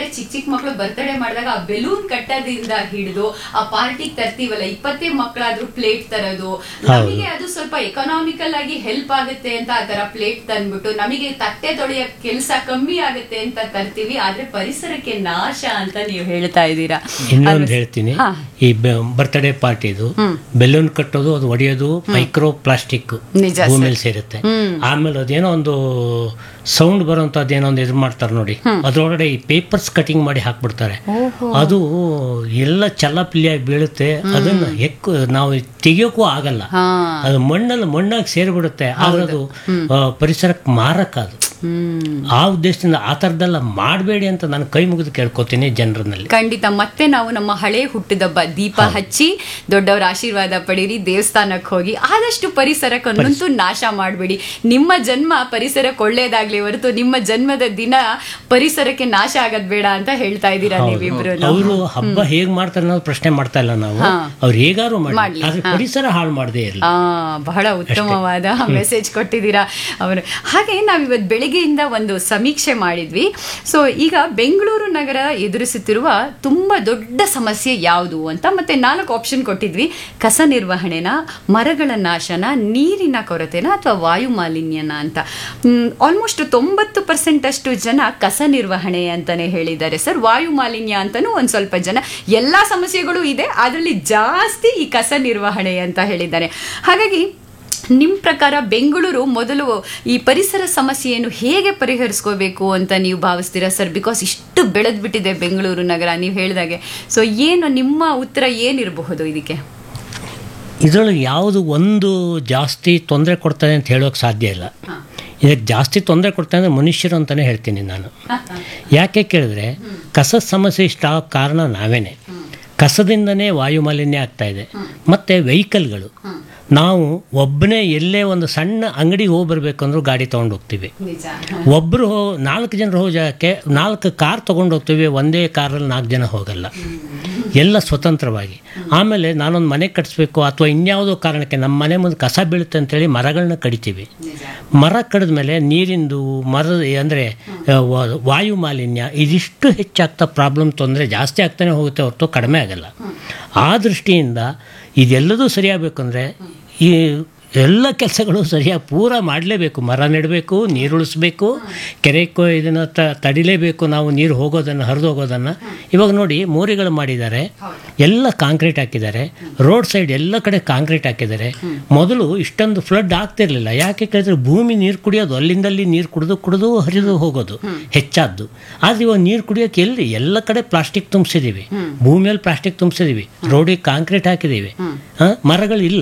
ಚಿಕ್ಕ ಚಿಕ್ಕ ಮಕ್ಕಳು ಬರ್ತಡೇ ಮಾಡಿದಾಗ ಆ ಬೆಲೂನ್ ಕಟ್ಟೋದ್ರಿಂದ ಹಿಡಿದು ಆ ಪಾರ್ಟಿಗೆ ತರ್ತೀವಲ್ಲ ಇಪ್ಪತ್ತೇ ಮಕ್ಕಳಾದ್ರೂ ಪ್ಲೇಟ್ ತರೋದು ನಮಗೆ ಅದು ಸ್ವಲ್ಪ ಎಕನಾಮಿಕಲ್ ಆಗಿ ಹೆಲ್ಪ್ ಆಗುತ್ತೆ ಅಂತ ಆ ತರ ಪ್ಲೇಟ್ ತಂದ್ಬಿಟ್ಟು ನಮಗೆ ತಟ್ಟೆ ತೊಳೆಯೋ ಕೆಲಸ ಕಮ್ಮಿ ಆಗುತ್ತೆ ಅಂತ ತರ್ತೀವಿ ಆದ್ರೆ ಪರಿಸರಕ್ಕೆ ನಾಶ ಅಂತ ನೀವು ಹೇಳ್ತಾ ಇದ್ದೀರಾ ಇನ್ನೊಂದು ಹೇಳ್ತೀನಿ ಹಾ. ಈ ಬರ್ತ್ಡೇ ಪಾರ್ಟಿದು ಬೆಲೂನ್ ಕಟ್ಟೋದು ಅದು ಒಡೆಯೋದು ಮೈಕ್ರೋ ಪ್ಲಾಸ್ಟಿಕ್ ನಿಜ ಸರ್. ಭೂಮಿಯಲ್ಲಿ ಸೇರುತ್ತೆ ಆಮೇಲೆ ಅದೇನೋ ಒಂದು ಸೌಂಡ್ ಬರೋಂಥದ್ದು ಏನೋ ಒಂದು ಇದು ಮಾಡ್ತಾರೆ ನೋಡಿ ಅದ್ರೊಳಗಡೆ ಈ ಪೇಪರ್ಸ್ ಕಟಿಂಗ್ ಮಾಡಿ ಹಾಕ್ಬಿಡ್ತಾರೆ ಅದು ಎಲ್ಲ ಚಲ್ಲಪಿಲ್ಲಿಯಾಗಿ ಬೀಳುತ್ತೆ ಅದನ್ನ ಹೆಕ್ಕು ನಾವು ತೆಗಿಯೋಕ್ಕೂ ಆಗಲ್ಲ ಹಾ ಅದು ಮಣ್ಣಲ್ಲಿ ಮಣ್ಣಾಗಿ ಸೇರಿಬಿಡುತ್ತೆ ಆದ್ರೆ ಅದು ಆ, ಪರಿಸರಕ್ಕೆ ಮಾರಕ ಅದು ಹ್ಮ್ ಆ ಉದ್ದೇಶದಿಂದ ಆ ಥರದ್ದೆಲ್ಲ ಮಾಡಬೇಡಿ ಅಂತ ನಾನು ಕೈ ಮುಗಿದು ಕೇಳ್ಕೊತೀನಿ ಜನರಲ್ಲಿ ಖಂಡಿತ ಮತ್ತೆ ನಾವು ನಮ್ಮ ಹಳೆ ಹುಟ್ಟಿದಬ್ಬ ದೀಪ ಹಚ್ಚಿ ದೊಡ್ಡವರ ಆಶೀರ್ವಾದ ಪಡೀರಿ ದೇವಸ್ಥಾನಕ್ಕೆ ಹೋಗಿ ಆದಷ್ಟು ಪರಿಸರಕ್ಕನ್ನಂತೂ ನಾಶ ಮಾಡಬೇಡಿ ನಿಮ್ಮ ಜನ್ಮ ಪರಿಸರಕ್ಕೆ ಒಳ್ಳೇದಾಗ್ಲಿ ಹೊರತು ನಿಮ್ಮ ಜನ್ಮದ ದಿನ ಪರಿಸರಕ್ಕೆ ನಾಶ ಆಗದ್ ಬೇಡ ಅಂತ ಹೇಳ್ತಾ ಇದ್ದೀರಾ ನೀವಿಬ್ರು ಅವರು ಹಬ್ಬ ಹೇಗ್ ಮಾಡ್ತಾರೆ ಅನ್ನೋದು ಪ್ರಶ್ನೆ ಮಾಡ್ತಾ ಇಲ್ಲ ನಾವು ಅವ್ರು ಹೇಗಾರು ಮಾಡಿ ಮಾಡ್ಲಿ, ಆದ್ರೆ ಪರಿಸರ ಹಾಳು ಮಾಡದೇ ಇರಲಿ ಆ ಬಹಳ ಉತ್ತಮವಾದ ಮೆಸೇಜ್ ಕೊಟ್ಟಿದ್ದೀರಾ ಅವರು ಹಾಗೆ ನಾವಿವತ್ತು ಬೆಳಿಗ್ಗೆಯಿಂದ ಒಂದು ಸಮೀಕ್ಷೆ ಮಾಡಿದ್ವಿ ಸೊ ಈಗ ಬೆಂಗಳೂರು ನಗರ ಎದುರಿಸುತ್ತಿರುವ ತುಂಬಾ ದೊಡ್ಡ ಸಮಸ್ಯೆ ಯಾವುದು ಅಂತ ಮತ್ತೆ ನಾಲ್ಕು ಆಪ್ಷನ್ ಕೊಟ್ಟಿದ್ವಿ ಕಸ ನಿರ್ವಹಣೆನ ಮರಗಳ ನಾಶನ ನೀರಿನ ಕೊರತೆನ ಅಥವಾ ವಾಯು ಮಾಲಿನ್ಯನ ಅಂತ ಆಲ್ಮೋಸ್ಟ್ ತೊಂಬತ್ತು ಪರ್ಸೆಂಟ್ ಅಷ್ಟು ಜನ ಕಸ ನಿರ್ವಹಣೆ ಅಂತಾನೆ ಹೇಳಿದ್ದಾರೆ ಸರ್ ವಾಯು ಮಾಲಿನ್ಯ ಅಂತಾನೂ ಒಂದ್ ಸ್ವಲ್ಪ ಜನ ಎಲ್ಲಾ ಸಮಸ್ಯೆಗಳು ಇದೆ ಅದರಲ್ಲಿ ಜಾಸ್ತಿ ಈ ಕಸ ನಿರ್ವಹಣೆ ಅಂತ ಹೇಳಿದ್ದಾರೆ ಹಾಗಾಗಿ ನಿಮ್ಮ ಪ್ರಕಾರ ಬೆಂಗಳೂರು ಮೊದಲು ಈ ಪರಿಸರ ಸಮಸ್ಯೆಯನ್ನು ಹೇಗೆ ಪರಿಹರಿಸ್ಕೋಬೇಕು ಅಂತ ನೀವು ಭಾವಿಸ್ತೀರಾ ಸರ್ ಬಿಕಾಸ್ ಇಷ್ಟು ಬೆಳೆದ್ಬಿಟ್ಟಿದೆ ಬೆಂಗಳೂರು ನಗರ ನೀವು ಹೇಳಿದಾಗೆ ಸೊ ಏನು ನಿಮ್ಮ ಉತ್ತರ ಏನಿರಬಹುದು ಇದಕ್ಕೆ ಇದರೊಳಗೆ ಯಾವುದು ಒಂದು ಜಾಸ್ತಿ ತೊಂದರೆ ಕೊಡ್ತದೆ ಅಂತ ಹೇಳೋಕೆ ಸಾಧ್ಯ ಇಲ್ಲ ಇದಕ್ಕೆ ಜಾಸ್ತಿ ತೊಂದರೆ ಕೊಡ್ತಾರೆ ಅಂದರೆ ಮನುಷ್ಯರು ಅಂತಲೇ ಹೇಳ್ತೀನಿ ನಾನು ಯಾಕೆ ಕೇಳಿದ್ರೆ ಕಸದ ಸಮಸ್ಯೆ ಇಷ್ಟ ಆಗೋ ಕಾರಣ ನಾವೇನೆ ಕಸದಿಂದನೇ ವಾಯು ಮಾಲಿನ್ಯ ಆಗ್ತಾ ಇದೆ ಮತ್ತು ವೆಹಿಕಲ್ಗಳು ನಾವು ಒಬ್ಬನೇ ಎಲ್ಲೇ ಒಂದು ಸಣ್ಣ ಅಂಗಡಿಗೆ ಹೋಗಿ ಬರಬೇಕು ಅಂದ್ರೂ ಗಾಡಿ ತೊಗೊಂಡು ಹೋಗ್ತೀವಿ ನಿಜ ಒಬ್ಬರು ಹೋ ನಾಲ್ಕು ಜನರು ಹೋಗೋ ಜಾಗಕ್ಕೆ ನಾಲ್ಕು ಕಾರ್ ತೊಗೊಂಡು ಹೋಗ್ತೀವಿ ಒಂದೇ ಕಾರಲ್ಲಿ ನಾಲ್ಕು ಜನ ಹೋಗಲ್ಲ ಎಲ್ಲ ಸ್ವತಂತ್ರವಾಗಿ ಆಮೇಲೆ ನಾನೊಂದು ಮನೆ ಕಟ್ಟಿಸ್ಬೇಕು ಅಥವಾ ಇನ್ಯಾವುದೋ ಕಾರಣಕ್ಕೆ ನಮ್ಮ ಮನೆ ಮುಂದೆ ಕಸ ಬೀಳುತ್ತೆ ಅಂತೇಳಿ ಮರಗಳನ್ನ ಕಡಿತೀವಿ ಮರ ಕಡಿದ ಮೇಲೆ ನೀರಿಂದು ಮರದ ಅಂದರೆ ವಾಯು ಮಾಲಿನ್ಯ ಇದಿಷ್ಟು ಹೆಚ್ಚಾಗ್ತಾ ಪ್ರಾಬ್ಲಮ್ ತೊಂದರೆ ಜಾಸ್ತಿ ಆಗ್ತಾನೆ ಹೋಗುತ್ತೆ ಹೊರತು ಕಡಿಮೆ ಆಗಲ್ಲ ಆ ದೃಷ್ಟಿಯಿಂದ ಇದೆಲ್ಲದೂ ಸರಿಯಾಗಬೇಕಂದ್ರೆ ಈ ಎಲ್ಲ ಕೆಲಸಗಳು ಸರಿಯಾಗಿ ಪೂರ ಮಾಡಲೇಬೇಕು ಮರ ನೆಡಬೇಕು ನೀರು ಉಳಿಸ್ಬೇಕು ಕೆರೆ ಕೊ ಇದನ್ನು ತ ತಡಿಲೇಬೇಕು ನಾವು ನೀರು ಹೋಗೋದನ್ನು ಹರಿದು ಹೋಗೋದನ್ನು ಇವಾಗ ನೋಡಿ ಮೋರಿಗಳು ಮಾಡಿದ್ದಾರೆ ಎಲ್ಲ ಕಾಂಕ್ರೀಟ್ ಹಾಕಿದ್ದಾರೆ ರೋಡ್ ಸೈಡ್ ಎಲ್ಲ ಕಡೆ ಕಾಂಕ್ರೀಟ್ ಹಾಕಿದ್ದಾರೆ ಮೊದಲು ಇಷ್ಟೊಂದು ಫ್ಲಡ್ ಆಗ್ತಿರ್ಲಿಲ್ಲ ಯಾಕೆ ಕೇಳಿದ್ರೆ ಭೂಮಿ ನೀರು ಕುಡಿಯೋದು ಅಲ್ಲಿಂದಲ್ಲಿ ನೀರು ಕುಡಿದು ಕುಡಿದು ಹರಿದು ಹೋಗೋದು ಹೆಚ್ಚಾದ್ದು ಆದರೆ ಇವಾಗ ನೀರು ಕುಡಿಯೋಕೆ ಎಲ್ಲಿ ಎಲ್ಲ ಕಡೆ ಪ್ಲಾಸ್ಟಿಕ್ ತುಂಬಿಸಿದೀವಿ ಭೂಮಿಯಲ್ಲಿ ಪ್ಲಾಸ್ಟಿಕ್ ತುಂಬಿಸಿದೀವಿ ರೋಡಿಗೆ ಕಾಂಕ್ರೀಟ್ ಹಾಕಿದ್ದೀವಿ ಆ, ಮರಗಳಿಲ್ಲ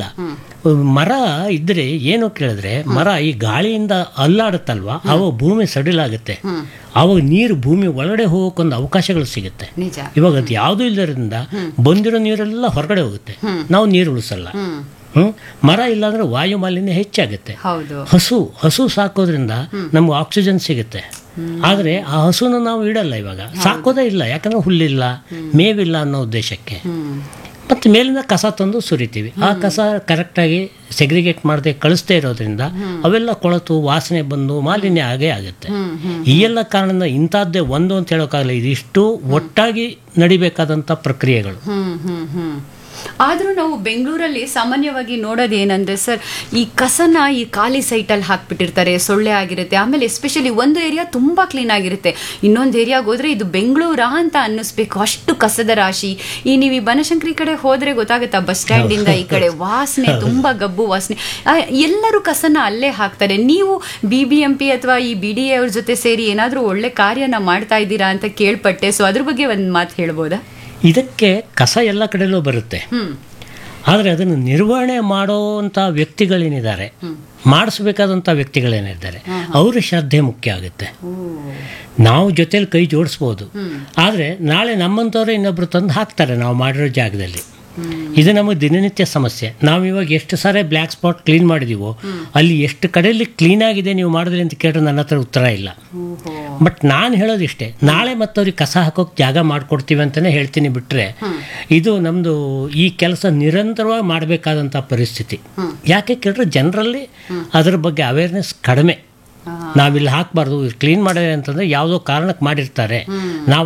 ಮರ ಇದ್ರೆ ಏನು ಕೇಳಿದ್ರೆ ಮರ ಈ ಗಾಳಿಯಿಂದ ಅಲ್ಲಾಡುತ್ತಲ್ವಾ ಅವಾಗ ಭೂಮಿ ಸಡಿಲಾಗುತ್ತೆ ಅವಾಗ ನೀರು ಭೂಮಿ ಒಳಗಡೆ ಹೋಗೋಕ್ಕೊಂದು ಅವಕಾಶಗಳು ಸಿಗುತ್ತೆ ನಿಜ ಇವಾಗ ಅದು ಯಾವುದೂ ಇಲ್ಲದ್ರಿಂದ ಬಂದಿರೋ ನೀರೆಲ್ಲ ಹೊರಗಡೆ ಹೋಗುತ್ತೆ ನಾವು ನೀರು ಉಳಿಸಲ್ಲ ಹ್ಮ್ ಮರ ಇಲ್ಲಾಂದ್ರೆ ವಾಯು ಮಾಲಿನ್ಯ ಹೆಚ್ಚಾಗುತ್ತೆ ಹೌದು ಹಸು ಹಸು ಸಾಕೋದ್ರಿಂದ ನಮ್ಗೆ ಆಕ್ಸಿಜನ್ ಸಿಗುತ್ತೆ ಆದರೆ ಆ ಹಸುನ ನಾವು ಇಡಲ್ಲ ಇವಾಗ ಸಾಕೋದೇ ಇಲ್ಲ ಯಾಕಂದ್ರೆ ಹುಲ್ಲಿಲ್ಲ ಮೇವಿಲ್ಲ ಅನ್ನೋ ಉದ್ದೇಶಕ್ಕೆ ಮತ್ತು ಮೇಲಿಂದ ಕಸ ತಂದು ಸುರಿತೀವಿ ಆ ಕಸ ಕರೆಕ್ಟಾಗಿ ಸೆಗ್ರಿಗೇಟ್ ಮಾಡದೆ ಕಳಿಸ್ದೇ ಇರೋದ್ರಿಂದ ಅವೆಲ್ಲ ಕೊಳತು ವಾಸನೆ ಬಂದು ಮಾಲಿನ್ಯ ಆಗೇ ಆಗುತ್ತೆ ಈ ಎಲ್ಲ ಕಾರಣದಿಂದ ಇಂಥದ್ದೇ ಒಂದು ಅಂತ ಹೇಳೋಕ್ಕಾಗಲ್ಲ ಇದಿಷ್ಟು ಒಟ್ಟಾಗಿ ನಡಿಬೇಕಾದಂಥ ಪ್ರಕ್ರಿಯೆಗಳು ಹ್ಮ್ ಹ್ಮ್ ಹ್ಮ್ ಆದ್ರೂ ನಾವು ಬೆಂಗಳೂರಲ್ಲಿ ಸಾಮಾನ್ಯವಾಗಿ ನೋಡೋದು ಏನಂದ್ರೆ ಸರ್ ಈ ಕಸನ ಈ ಖಾಲಿ ಸೈಟಲ್ಲಿ ಹಾಕ್ಬಿಟ್ಟಿರ್ತಾರೆ ಸೊಳ್ಳೆ ಆಗಿರುತ್ತೆ ಆಮೇಲೆ ಎಸ್ಪೆಷಲಿ ಒಂದು ಏರಿಯಾ ತುಂಬಾ ಕ್ಲೀನ್ ಆಗಿರುತ್ತೆ ಇನ್ನೊಂದು ಏರಿಯಾಗೆ ಹೋದ್ರೆ ಇದು ಬೆಂಗಳೂರಾ ಅಂತ ಅನ್ನಿಸ್ಬೇಕು ಅಷ್ಟು ಕಸದ ರಾಶಿ ಈ ನೀವು ಈ ಬನಶಂಕರಿ ಕಡೆ ಹೋದ್ರೆ ಗೊತ್ತಾಗುತ್ತಾ ಬಸ್ ಸ್ಟ್ಯಾಂಡ್ ಇಂದ ಈ ಕಡೆ ವಾಸನೆ ತುಂಬಾ ಗಬ್ಬು ವಾಸನೆ ಆ, ಎಲ್ಲರೂ ಕಸನ ಅಲ್ಲೇ ಹಾಕ್ತಾರೆ ನೀವು ಬಿ ಬಿ ಎಂ ಪಿ ಅಥವಾ ಈ ಬಿ ಡಿ ಎ ಅವ್ರ ಜೊತೆ ಸೇರಿ ಏನಾದ್ರೂ ಒಳ್ಳೆ ಕಾರ್ಯನ ಮಾಡ್ತಾ ಇದ್ದೀರಾ ಅಂತ ಕೇಳ್ಪಟ್ಟೆ ಸೊ ಅದ್ರ ಬಗ್ಗೆ ಒಂದು ಮಾತು ಹೇಳ್ಬೋದಾ ಇದಕ್ಕೆ ಕಸ ಎಲ್ಲ ಕಡೆಯಲ್ಲೂ ಬರುತ್ತೆ ಹ್ಮ್ ಆದರೆ ಅದನ್ನು ನಿರ್ವಹಣೆ ಮಾಡೋವಂಥ ವ್ಯಕ್ತಿಗಳೇನಿದ್ದಾರೆ ಮಾಡಿಸ್ಬೇಕಾದಂಥ ವ್ಯಕ್ತಿಗಳೇನಿದ್ದಾರೆ ಅವರ ಶ್ರದ್ಧೆ ಮುಖ್ಯ ಆಗುತ್ತೆ ನಾವು ಜೊತೆಲಿ ಕೈ ಜೋಡಿಸ್ಬೋದು ಆದರೆ ನಾಳೆ ನಮ್ಮಂಥವ್ರೆ ಇನ್ನೊಬ್ರು ತಂದು ಹಾಕ್ತಾರೆ ನಾವು ಮಾಡಿರೋ ಜಾಗದಲ್ಲಿ ಇದು ನಮಗೆ ದಿನನಿತ್ಯ ಸಮಸ್ಯೆ ನಾವು ಇವಾಗ ಎಷ್ಟು ಸಾರಿ ಬ್ಲ್ಯಾಕ್ ಸ್ಪಾಟ್ ಕ್ಲೀನ್ ಮಾಡಿದೀವೋ ಅಲ್ಲಿ ಎಷ್ಟು ಕಡೆಯಲ್ಲಿ ಕ್ಲೀನ್ ಆಗಿದೆ ನೀವು ಮಾಡಿದ್ರಿ ಅಂತ ಕೇಳಿದ್ರೆ ನನ್ನ ಹತ್ರ ಉತ್ತರ ಇಲ್ಲ ಬಟ್ ನಾನು ಹೇಳೋದಿಷ್ಟೇ ನಾಳೆ ಮತ್ತವ್ರಿಗೆ ಕಸ ಹಾಕೋಕೆ ಜಾಗ ಮಾಡಿಕೊಡ್ತೀವಿ ಅಂತಲೇ ಹೇಳ್ತೀನಿ ಬಿಟ್ಟರೆ ಇದು ನಮ್ಮದು ಈ ಕೆಲಸ ನಿರಂತರವಾಗಿ ಮಾಡಬೇಕಾದಂಥ ಪರಿಸ್ಥಿತಿ ಯಾಕೆ ಕೇಳಿದ್ರೆ ಜನರಲ್ಲಿ ಅದರ ಬಗ್ಗೆ ಅವೇರ್ನೆಸ್ ಕಡಿಮೆ ನಾವಿಲ್ಲಿ ಹಾಕಬಾರ್ದು ಕ್ಲೀನ್ ಮಾಡಿದ್ರೆ ಅಂತಂದ್ರೆ ಯಾವುದೋ ಕಾರಣಕ್ಕೆ ಮಾಡಿರ್ತಾರೆ ನಾವು